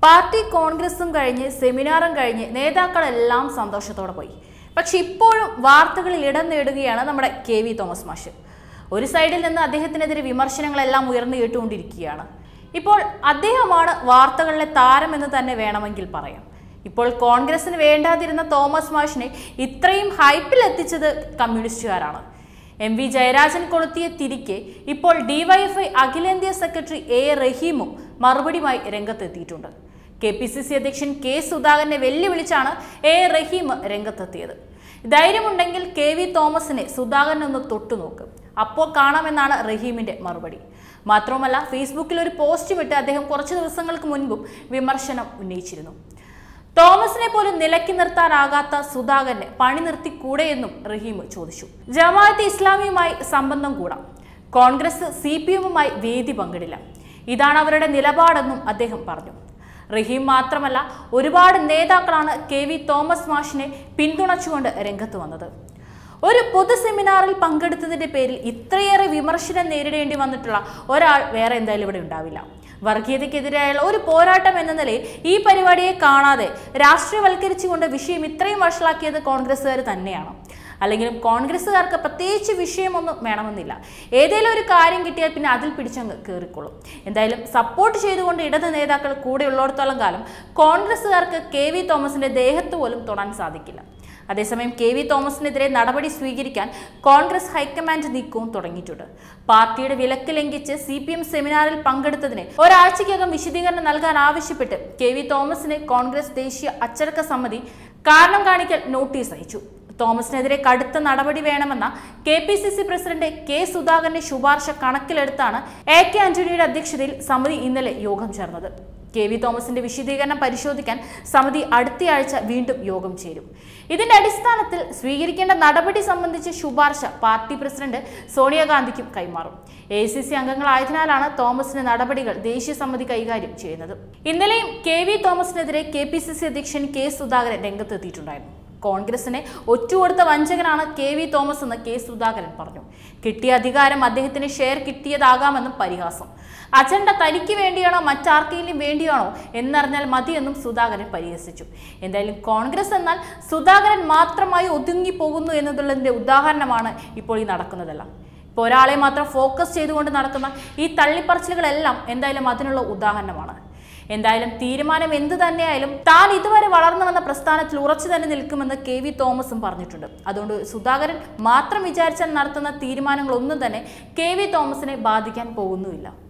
party കോൺഗ്രസും കഴിഞ്ഞ് സെമിനാറും കഴിഞ്ഞ് നേതാക്കളെല്ലാം സന്തോഷത്തോടെ പോയി പക്ഷെ ഇപ്പോഴും വാർത്തകളിൽ ഇടം നേടുകയാണ് നമ്മുടെ കെ വി തോമസ് മാഷ് ഒരു സൈഡിൽ നിന്ന് അദ്ദേഹത്തിനെതിരെ വിമർശനങ്ങളെല്ലാം ഉയർന്നു കേട്ടുകൊണ്ടിരിക്കുകയാണ് ഇപ്പോൾ അദ്ദേഹമാണ് വാർത്തകളിലെ താരമെന്ന് തന്നെ വേണമെങ്കിൽ പറയാം ഇപ്പോൾ കോൺഗ്രസിന് വേണ്ടാതിരുന്ന തോമസ് മാഷിനെ ഇത്രയും ഹൈപ്പിൽ എത്തിച്ചത് കമ്മ്യൂണിസ്റ്റുകാരാണ് എം വി ജയരാജൻ കൊളുത്തിയ തിരികെ ഇപ്പോൾ ഡിവൈഎഫ്ഐ അഖിലേന്ത്യാ സെക്രട്ടറി എ റഹീമും മറുപടിയുമായി രംഗത്തെത്തിയിട്ടുണ്ട് കെ പി സി സി അധ്യക്ഷൻ കെ സുധാകരനെ വെല്ലുവിളിച്ചാണ് എ റഹീം രംഗത്തെത്തിയത് ധൈര്യമുണ്ടെങ്കിൽ കെ വി തോമസിനെ സുധാകരൻ ഒന്ന് തൊട്ടുനോക്കും അപ്പോൾ കാണാമെന്നാണ് റഹീമിന്റെ മറുപടി മാത്രവുമല്ല ഫേസ്ബുക്കിൽ ഒരു പോസ്റ്റും ഇട്ട് അദ്ദേഹം കുറച്ച് ദിവസങ്ങൾക്ക് മുൻപും വിമർശനം ഉന്നയിച്ചിരുന്നു തോമസിനെ പോലും നിലക്കി നിർത്താനാകാത്ത സുധാകരനെ പണി നിർത്തിക്കൂടെയെന്നും റഹീം ചോദിച്ചു ജമാഅത്തെ ഇസ്ലാമിയുമായി സംബന്ധം കൂടാം കോൺഗ്രസ് സി പി എമ്മുമായി വേദി പങ്കിടില്ല ഇതാണ് അവരുടെ നിലപാടെന്നും അദ്ദേഹം പറഞ്ഞു റഹീം മാത്രമല്ല ഒരുപാട് നേതാക്കളാണ് കെ വി തോമസ് മാഷിനെ പിന്തുണച്ചുകൊണ്ട് രംഗത്ത് വന്നത് ഒരു പൊതു സെമിനാറിൽ പങ്കെടുത്തതിന്റെ പേരിൽ ഇത്രയേറെ വിമർശനം നേരിടേണ്ടി വന്നിട്ടുള്ള ഒരാൾ വേറെ എന്തായാലും ഇവിടെ ഉണ്ടാവില്ല വർഗീയതയ്ക്കെതിരായുള്ള ഒരു പോരാട്ടം എന്ന നിലയിൽ ഈ പരിപാടിയെ കാണാതെ രാഷ്ട്രീയവൽക്കരിച്ചുകൊണ്ട് വിഷയം ഇത്രയും വഷളാക്കിയത് കോൺഗ്രസ്സുകാർ തന്നെയാണ് അല്ലെങ്കിലും കോൺഗ്രസ്സുകാർക്ക് പ്രത്യേകിച്ച് വിഷയമൊന്നും വേണമെന്നില്ല ഏതെങ്കിലും ഒരു കാര്യം കിട്ടിയാൽ പിന്നെ അതിൽ പിടിച്ചങ്ങ് കയറിക്കൊള്ളും എന്തായാലും സപ്പോർട്ട് ചെയ്തുകൊണ്ട് ഇടത് നേതാക്കൾ കൂടെ ഉള്ളിടത്തോളം കാലം കോൺഗ്രസ്സുകാർക്ക് കെ വി തോമസിന്റെ ദേഹത്ത് പോലും തൊടാൻ സാധിക്കില്ല അതേസമയം കെ വി തോമസിനെതിരെ നടപടി സ്വീകരിക്കാൻ കോൺഗ്രസ് ഹൈക്കമാൻഡ് നീക്കവും തുടങ്ങിയിട്ടുണ്ട് പാർട്ടിയുടെ വിലക്ക് ലംഘിച്ച് സി പി എം സെമിനാറിൽ പങ്കെടുത്തതിന് ഒരാഴ്ചയ്ക്കകം വിശദീകരണം നൽകാൻ ആവശ്യപ്പെട്ട് കെ വി തോമസിന് കോൺഗ്രസ് ദേശീയ അച്ചടക്ക സമിതി കാരണം കാണിക്കൽ നോട്ടീസ് അയച്ചു തോമസിനെതിരെ കടുത്ത നടപടി വേണമെന്ന K P C C president K സുധാകരന്റെ ശുപാർശ കണക്കിലെടുത്താണ് എ കെ ആന്റണിയുടെ അധ്യക്ഷതയിൽ സമിതി ഇന്നലെ യോഗം ചേർന്നത് കെ വി തോമസിന്റെ വിശദീകരണം പരിശോധിക്കാൻ സമിതി അടുത്തയാഴ്ച വീണ്ടും യോഗം ചേരും ഇതിന്റെ അടിസ്ഥാനത്തിൽ സ്വീകരിക്കേണ്ട നടപടി സംബന്ധിച്ച ശുപാർശ പാർട്ടി പ്രസിഡന്റ് സോണിയാഗാന്ധിക്കും കൈമാറും എ സി സി അംഗങ്ങളായതിനാലാണ് തോമസിന്റെ നടപടികൾ ദേശീയ സമിതി കൈകാര്യം ചെയ്യുന്നത് ഇന്നലെയും കെ വി തോമസിനെതിരെ കെ പി സി സി അധ്യക്ഷൻ കെ സുധാകരൻ രംഗത്തെത്തിയിട്ടുണ്ടായിരുന്നു കോൺഗ്രസിനെ ഒറ്റുകൊടുത്ത വഞ്ചകനാണ് കെ വി തോമസ് എന്ന് കെ സുധാകരൻ പറഞ്ഞു കിട്ടിയ അധികാരം അദ്ദേഹത്തിന് ഷെയർ കിട്ടിയതാകാമെന്നും പരിഹാസം അജണ്ട തനിക്ക് വേണ്ടിയാണോ മറ്റാർക്കെങ്കിലും വേണ്ടിയാണോ എന്നറിഞ്ഞാൽ മതിയെന്നും സുധാകരൻ പരിഹസിച്ചു എന്തായാലും കോൺഗ്രസ് എന്നാൽ സുധാകരൻ മാത്രമായി ഒതുങ്ങി പോകുന്നു എന്നതുള്ളതിന്റെ ഉദാഹരണമാണ് ഇപ്പോൾ ഈ നടക്കുന്നതെല്ലാം ഇപ്പോൾ ഒരാളെ മാത്രം ഫോക്കസ് ചെയ്തുകൊണ്ട് നടക്കുന്ന ഈ തള്ളിപ്പറച്ചിലുകളെല്ലാം എന്തായാലും അതിനുള്ള ഉദാഹരണമാണ് എന്തായാലും തീരുമാനം എന്ത് തന്നെയായാലും താൻ ഇതുവരെ വളർന്നു വന്ന പ്രസ്ഥാനത്തിൽ ഉറച്ചു തന്നെ നിൽക്കുമെന്ന് കെ വി തോമസും പറഞ്ഞിട്ടുണ്ട് അതുകൊണ്ട് സുധാകരൻ മാത്രം വിചാരിച്ചാൽ നടത്തുന്ന തീരുമാനങ്ങളൊന്നും തന്നെ കെ വി തോമസിനെ ബാധിക്കാൻ പോകുന്നുമില്ല